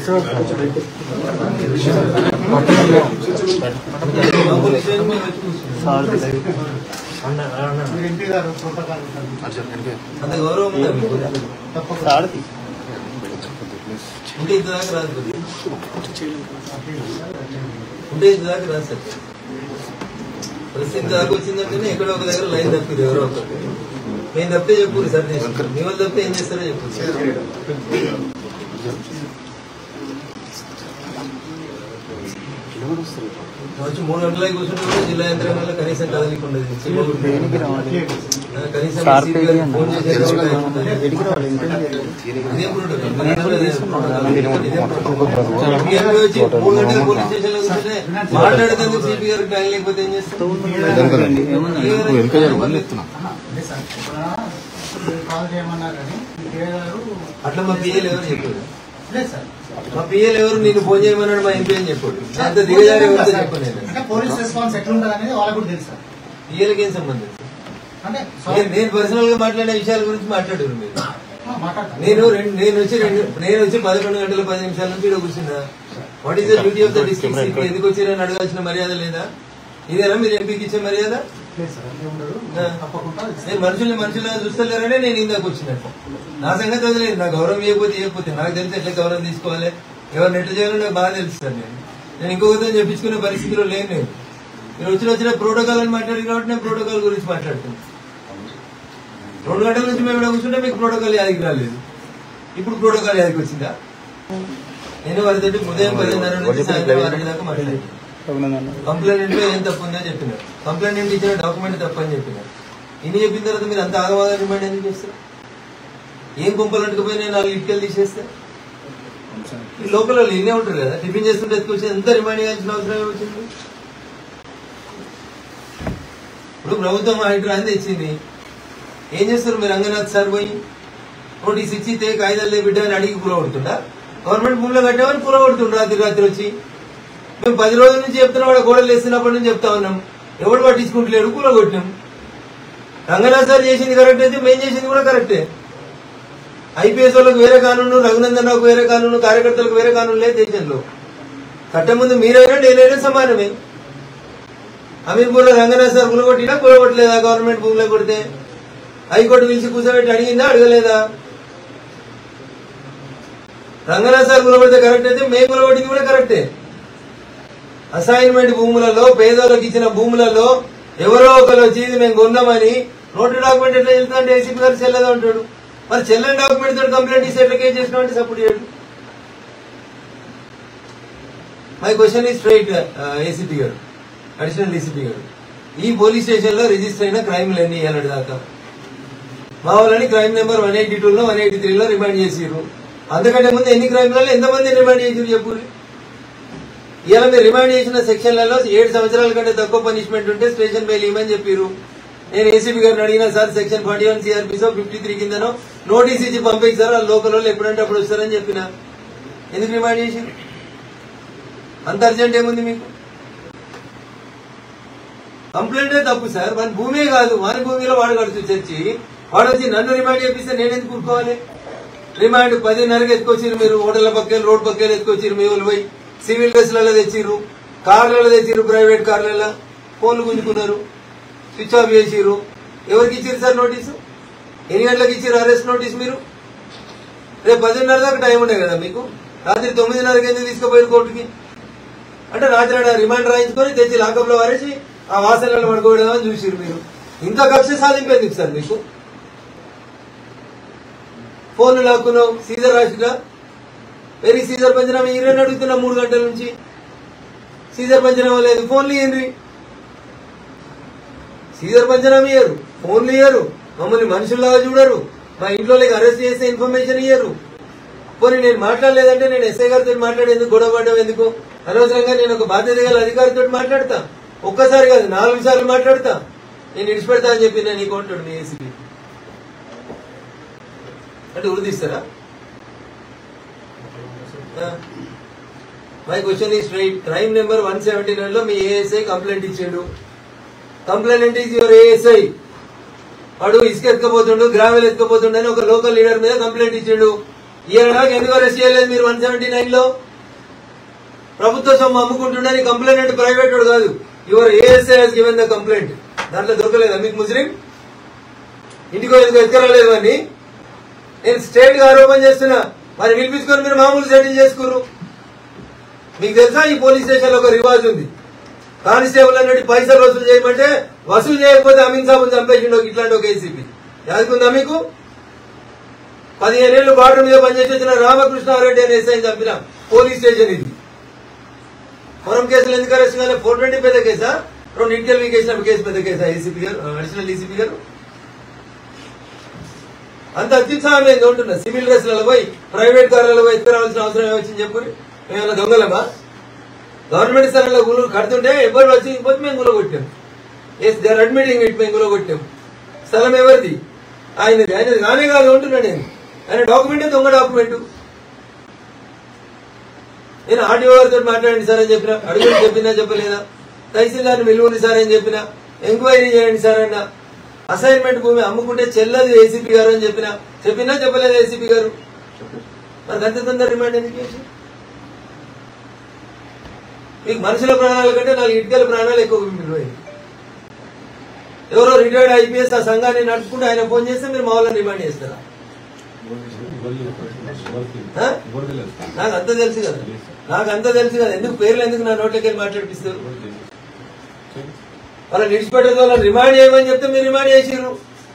అంత గౌరవం ఉందా మీకు ఉంటే ఇంత దాకా రాదు కొద్దిగా. ఉంటే ఇంత దాకా రాదు సార్ పరిస్థితి ఇంత దాకా వచ్చిందంటేనే ఎక్కడో ఒక దగ్గర లైన్ తప్పిది ఎవరో ఒకరు నేను తప్పితే చెప్పు సార్ చేస్తాను మీ వాళ్ళు తప్పితే ఏం చేస్తారో చెప్పు వచ్చి మూడు గంటలకి కూర్చుంటే కూడా జిల్లా యంత్రాంగంలో కనీసం కదలికుండదు కనీసం సార్ సీపీ గారికి ఫోన్ చేసే కూడా ఇదేం ప్రోటోకాల్? ఇదేం ప్రోటోకాల్? పిఎంఓ వచ్చి మూడు గంటల పోలీస్ స్టేషన్లో కూర్చుంటే మాట్లాడేందుకు సిపి గారికి టైం లేకపోతే ఏం చేస్తాం కాల్ చేయమన్నారు కానీ పిఏ గారు అట్లా మా పిఎల్ ఎవరు చెప్పారు లేదు సార్ మా పిఎల్ ఎవరు నేను ఫోన్ చేయమన్నాడు మా ఎంపీ అని చెప్పాడు అంత దిగజారి ఎవరితో చెప్పను నేను అంటే పోలీస్ రెస్పాన్స్ ఎట్లుంటుంది అనేది వాళ్ళకు కూడా తెలుసు సార్ పిఎల్కి ఏం సంబంధం అంటే నేను- నేను పర్సనల్ గా మాట్లాడే విషయాల గురించి మాట్లాడారు మీరు మాట్లాడతాను నేను రెండు నేను వచ్చి రెండు నేను వచ్చి పదకొండు గంటల పది నిమిషాల నుంచి ఇక్కడ కూర్చున్నా what is the duty of the district CP ఎందుకు వచ్చారని అడగాల్సిన మర్యాద లేదా ఇదేనా మీరు ఎంపీకి ఇచ్చే మర్యాద లేదు సార్ అంటే ఉండదు ఆ. తప్పకుండా నేను మనుషుల్ని మనుషులుగా చూస్తలేరనే నేను ఇందాక వచ్చినట్టు నా సంగతి వదిలేదు నా గౌరవం ఇవ్వకపోతే ఇవ్వకపోతే నాకు తెలిసి ఎట్లా గౌరవం తీసుకోవాలి ఎవరిని ఎట్లా చేయాలో నాకు బాగా తెలుసు సార్ నేను నేను ఇంకొకరితో చెప్పించుకునే పరిస్థితిలో లేను నేను మీరు వచ్చిన వచ్చిన ప్రోటోకాల్ అని మాట్లాడి కాబట్టి నేను ప్రోటోకాల్ గురించి మాట్లాడుతున్నాను రెండు గంటల నుంచి మేము ఇక్కడ కూర్చుంటే మీకు ప్రోటోకాల్ యాదికి రాలేదు ఇప్పుడు ప్రోటోకాల్ యాదికి వచ్చిందా నేను వారితో ఉదయం పదిన్నర నుంచి సాయంత్రం ఆరు దాకా మాట్లాడాను కంప్లైంట్ లో ఏం తప్పు ఉందని చెప్పినారు కంప్లైంట్ ఇచ్చిన డాక్యుమెంట్ తప్పు అని చెప్పినారు ఇన్ని చెప్పిన తర్వాత మీరు అంత ఆగవాగా రిమైండ్ ఎందుకు చేస్తారు ఏం కుంపలు అంటుకుపోయి నాలుగు ఇటుకలు తీసేస్తే ఈ లోకల్ వాళ్ళు ఇన్నే ఉంటారు కదా టిఫిన్ చేస్తుంటే ఎత్తుకొచ్చి ఎంత రిమైండ్ చేయాల్సిన అవసరం ఏమొచ్చింది ఇప్పుడు ప్రభుత్వం హైడ్రా అని తెచ్చింది ఏం చేస్తారు మీరు రంగనాథ్ సార్ పోయి నోటీస్ ఇచ్చి తే కాగితాలు బిడ్డ అని అడిగి కూలగొడుతుండా గవర్నమెంట్ భూమిలో కట్టామని కూలగొడుతుండ్రు రాత్రి రాత్రి వచ్చి మేము పది రోజుల నుంచి చెప్తున్నాం వాడు గోడలు వేస్తున్నప్పటి నుంచి చెప్తా ఉన్నాం ఎవడు పట్టించుకుంటలేడు కూలగొట్టినాం రంగనాథ్ సార్ చేసింది కరెక్ట్ అయితే మేము చేసింది కూడా కరెక్టే ఐపీఎస్ వాళ్ళకి వేరే కానూను రఘునందన్ రావుకు వేరే కానూను కార్యకర్తలకు వేరే కానూను లేదు దేశంలో కట్ట ముందు మీరైనా నేనైనా సమానమే అమీర్పూర్ లో రంగనాథ్ సార్ కూలగొట్టినా కూలగొట్టలేదా గవర్నమెంట్ భూమిలో కొడితే హైకోర్టు పిలిచి కూర్చోబెట్టి అడిగిందా అడగలేదా రంగనాథ్ సార్ కూలగొడితే కరెక్ట్ అయితే మేము కూలగొట్టింది కూడా కరెక్టే అసైన్మెంట్ భూములలో పేదలకు ఇచ్చిన భూములలో ఎవరో ఒకరు వచ్చి ఇది మేము కొన్నామని నోటు డాక్యుమెంట్ ఎట్లా వెళ్తా అంటే ఏసీపీ గారు చెల్లదు అంటాడు మరి చెల్లని డాక్యుమెంట్ తోటి కంప్లైంట్ ఇస్తే ఎట్లా కేసు చేసినామంటే సపోర్ట్ చేయడు my question is straight ACP గారు అడిషనల్ డీసీపీ గారు ఈ పోలీస్ స్టేషన్ లో రిజిస్టర్ అయిన క్రైమ్లు ఎన్ని ఏళ్ళ దాకా మా వాళ్ళని crime number one eighty two లో వన్ ఎయిటీ త్రీ లో రిమాండ్ చేసిర్రు అంతకంటే ముందు ఎన్ని క్రైమ్లలో ఎంతమంది రిమాండ్ చేసిరు చెప్పు ఇలా మీరు రిమాండ్ చేసిన సెక్షన్లలో ఏడు సంవత్సరాల కంటే తక్కువ పనిష్మెంట్ ఉంటే స్టేషన్ బెయిల్ ఇవ్వమని చెప్పారు నేను ఏసీబీ గారిని అడిగినా సార్ సెక్షన్ ఫార్టీ వన్ సిఆర్పీసో ఫిఫ్టీ త్రీ కిందనో నోటీస్ ఇచ్చి పంపించారు ఆ లోకల్ వాళ్ళు ఎప్పుడంటే అప్పుడు వస్తారని చెప్పిన ఎందుకు రిమాండ్ చేసి అంత అర్జెంట్ ఏముంది మీకు కంప్లైంటే తప్పు సార్ వాని భూమే కాదు వాని భూమిలో వాడు కడుతూ చర్చి వాడు వచ్చి నన్ను రిమాండ్ చేపిస్తే నేను ఎందుకు కూరుకోవాలి రిమాండ్ పదిన్నరకి ఎత్తుకొచ్చిరు మీరు హోటల్ పక్కలు రోడ్ పక్కలు ఎత్తుకొచ్చిరు మీ వాళ్ళు పోయి సివిల్ డ్రెస్లలో తెచ్చిర్రు కార్లలో తెచ్చిర్రు ప్రైవేట్ కార్లలో ఫోన్లు గుంజుకున్నారు స్విచ్ ఆఫ్ చేసిర్రు ఎవరికి ఇచ్చిర్రు సార్ నోటీసు ఎన్ని గంటలకు ఇచ్చిర్రు అరెస్ట్ నోటీస్ మీరు రేపు పదిన్నర దాకా టైం ఉండే కదా మీకు రాత్రి తొమ్మిదిన్నరకి ఎందుకు తీసుకుపోయారు కోర్టుకి అంటే రాత్రి ఆడ రిమాండ్ రాయించుకొని తెచ్చి లాకప్ లో వారేసి ఆ వాసనలను పడుకోవడం చూసిరు మీరు ఇంత కక్ష సాధింపేందుకు సార్ మీకు ఫోన్లు లాక్కున్నావు సీజర్ రాసిగా వెరీ సీజర్ పంచనామా ఈరోజు అడుగుతున్నా మూడు గంటల నుంచి సీజర్ పంచనామా లేదు ఫోన్లు ఇయ్యండి సీజర్ పంచనామా ఇయ్యరు ఫోన్లు ఇయ్యరు మమ్మల్ని మనుషుల్లాగా చూడరు మా ఇంట్లో అరెస్ట్ చేసే ఇన్ఫర్మేషన్ ఇయ్యరు పోనీ నేను మాట్లాడలేదంటే నేను ఎస్ఐ గారితో మాట్లాడేందుకు గొడవ పడ్డం ఎందుకు అనవసరంగా నేను ఒక బాధ్యత గల అధికారితో మాట్లాడతా ఒక్కసారి కాదు నాలుగు సార్లు మాట్లాడతా నేను ఇడిచిపెడతా అని చెప్పి నేను నీకు అంటాడు మీ ఏసీపీ అంటే ఉరిదిస్తారా my question is straight crime number one seventy nine లో మీ ఏఎస్ఐ కంప్లైంట్ ఇచ్చిండు కంప్లైంట్ ఈజ్ యువర్ ఏఎస్ఐ వాడు ఇసుక ఎత్తుకపోతుండు గ్రావెల్ ఎత్తుకపోతుండు అని ఒక లోకల్ లీడర్ మీద కంప్లైంట్ ఇచ్చిండు ఈయన దాకా ఎందుకు అరెస్ట్ చేయలేదు మీరు వన్ సెవెంటీ నైన్ లో ప్రభుత్వ సొమ్ము అమ్ముకుంటుండని కంప్లైంట్ అంటే ప్రైవేట్ వాడు కాదు your ASI has given the complaint దాంట్లో దొరకలేదా మీకు ముస్లిం ఇంటికో ఎందుకు ఎత్తుకరాలేదు అని నేను స్ట్రేట్ గా ఆరోపణ చేస్తున్నా మరి పిలిపించుకొని మీరు మామూలు సెటిల్ చేసుకురు మీకు తెలుసా ఈ పోలీస్ స్టేషన్ లో ఒక రివాజ్ ఉంది కానిస్టేబుల్ అన్నట్టు పైసలు వసూలు చేయమంటే వసూలు చేయకపోతే అమీన్ సాబు చంపేసిండు ఒక ఇట్లాంటి ఒక ఏసీపీ యాదుకుందా మీకు పదిహేను ఏళ్ళు బార్డర్ మీద పనిచేసి వచ్చిన రామకృష్ణారెడ్డి అనే ఎస్ఐ చంపిన పోలీస్ స్టేషన్ ఇది పొరం కేసులు ఎందుకు అరెస్ట్ కాలే ఫోర్ ట్వంటీ పెద్ద కేసా రెండు ఇంటర్వ్యూ కేసిన కేసు పెద్ద కేసా ఏసీపీ గారు అడిషనల్ ఏసీపీ గారు అంత అత్యుత్సాహం ఏంది ఉంటున్నా సివిల్ డ్రెస్లలో పోయి ప్రైవేట్ కార్లలో పోయి ఎత్తుకురావాల్సిన అవసరం ఏమొచ్చింది చెప్పుని మేమేమైనా దొంగలమా గవర్నమెంట్ స్థలంలో గుళ్ళు కడుతుంటే ఎవరు వచ్చి పోతే మేము గులో కొట్టాం yes they are admitting it మేము గులో కొట్టాం స్థలం ఎవరిది ఆయనది ఆయనది కానే కాదు ఉంటున్నా నేను ఆయన డాక్యుమెంటే దొంగ డాక్యుమెంట్ నేను ఆర్డీఓ గారితో మాట్లాడండి సార్ అని చెప్పిన అడుగులు చెప్పినా చెప్పలేదా తహసీల్దార్ని విలువని సార్ అని చెప్పిన ఎంక్వైరీ చేయండి సార్ అన్న అసైన్మెంట్ భూమి అమ్ముకుంటే చెల్లదు ఏసీపీ గారు అని చెప్పిన చెప్పినా చెప్పలేదు ఏసీపీ గారు మరి అంత తొందర రిమాండ్ ఎందుకు చేసి మీకు మనుషుల ప్రాణాల కంటే నాలుగు ఇటుకల ప్రాణాలు ఎక్కువ పోయింది ఎవరో రిటైర్డ్ ఐపీఎస్ ఆ సంఘాన్ని నడుపుకుంటూ ఆయన ఫోన్ చేస్తే మీరు మా వాళ్ళని రిమాండ్ చేస్తారా ఆ? నాకు అంత తెలుసు కదా నాకు అంత తెలుసు కదా ఎందుకు పేర్లు ఎందుకు నా నోట్లోకి వెళ్ళి మాట్లాడిపిస్తారు వాళ్ళని విడిచిపెట్టదు వాళ్ళని రిమాండ్ చేయమని చెప్తే మీరు రిమాండ్ చేసిర్రు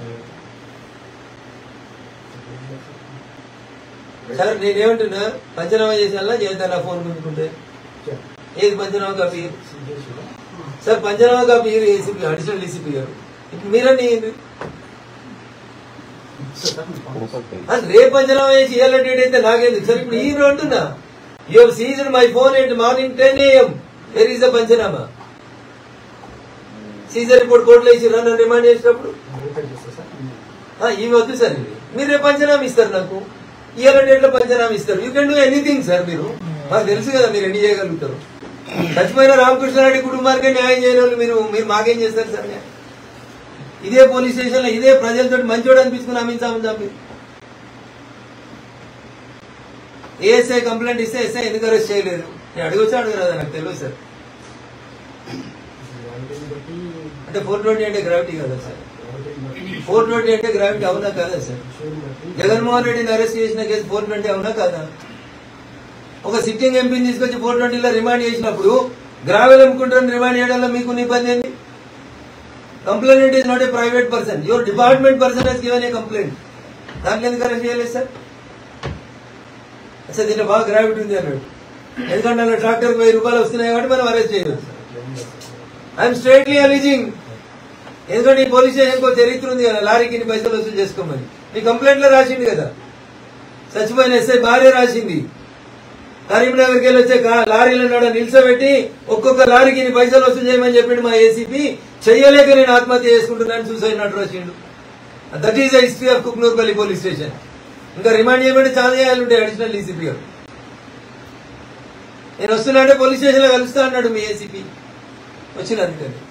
సార్ నేనేమంటున్నా పంచనామా చేసేలా చేద్దాం నా ఫోన్ ముందుకుంటే ఏది panchnama copy sir panchnama copy ACP additional DCP గారు ఇప్పుడు మీరన్నీ ఏంది? అది రేపు పంచనామా చేసి ఇయ్యాల డేట్ అయితే నాకేందుకు సార్ ఇప్పుడు ఈ రోజు అంటున్నా you seized my phone at morning ten AM where is the panchnama seizure report కోర్టులో ఇచ్చి నన్ను రిమాండ్ చేసినప్పుడు ఆ, ఇవి వద్దు సార్ ఇవి మీరు రేపు పంచనామా ఇస్తారు నాకు ఇయర్ డేట్ లో పంచనామా ఇస్తారు you can do anything sir మీరు మాకు తెలుసు కదా మీరు ఎన్ని చేయగలుగుతారు చచ్చిపోయిన రామకృష్ణారెడ్డి కుటుంబానికే న్యాయం చేయని వాళ్ళు మీరు మీరు మాకేం చేస్తారు సార్ న్యాయం? ఇదే పోలీస్ స్టేషన్ లో ఇదే ప్రజలతో మంచోడు అనిపించుకుని అమించామని చంపి ఏఎస్ఐ కంప్లైంట్ ఇస్తే ఎస్ఐ ఎందుకు అరెస్ట్ చేయలేదు నేను అడగొచ్చా అడగరాదా నాకు తెలియదు సార్ అంటే ఫోర్ ట్వంటీ అంటే గ్రావిటీ కదా సార్ ఫోర్ ట్వంటీ అంటే గ్రావిటీ అవునా కాదా సార్ జగన్మోహన్ రెడ్డిని అరెస్ట్ చేసిన కేసు ఫోర్ ట్వంటీ అవునా కాదా ఒక సిట్టింగ్ ఎంపీని తీసుకొచ్చి ఫోర్ ట్వంటీలో రిమాండ్ చేసినప్పుడు గ్రావెల్ అమ్ముకుంటారని రిమాండ్ చేయడంలో మీకు ఉన్న ఇబ్బంది ఏంటి complaint is not a private person your department person has given a complaint దాంట్లో ఎందుకు అరెస్ట్ చేయలేదు సార్ అసలు దీంట్లో బాగా గ్రావిటీ ఉంది అన్నాడు ఎందుకంటే అలా ట్రాక్టర్ వెయ్యి రూపాయలు వస్తున్నాయి కాబట్టి మనం అరెస్ట్ చేయలేదు ఐఎమ్ స్ట్రైట్లీ అలీజింగ్ ఎందుకంటే ఈ పోలీస్ స్టేషన్ కో చరిత్ర ఉంది కదా లారీకి ఇన్ని పైసలు వసూలు చేసుకోమని మీ కంప్లైంట్ లో రాసింది కదా చచ్చిపోయిన ఎస్ఐ భార్య రాసింది కరీంనగర్కి వెళ్ళి వచ్చే కా- లారీల నడ నిల్చోబెట్టి ఒక్కొక్క లారీకి ఇన్ని పైసలు వసూలు చేయమని చెప్పిండు మా ఏసీపీ చెయ్యలేక నేను ఆత్మహత్య చేసుకుంటున్నాను సూసైడ్ నటు రాసిండు that is the history of Kuknoorpally police station ఇంకా రిమాండ్ చేయమంటే చాలా చేయాలి ఉంటాయి అడిషనల్ డీసీపీ గారు నేను వస్తున్నా అంటే పోలీస్ స్టేషన్ లో కలుస్తా అన్నాడు మీ ఏసీపీ వచ్చిన అందుకని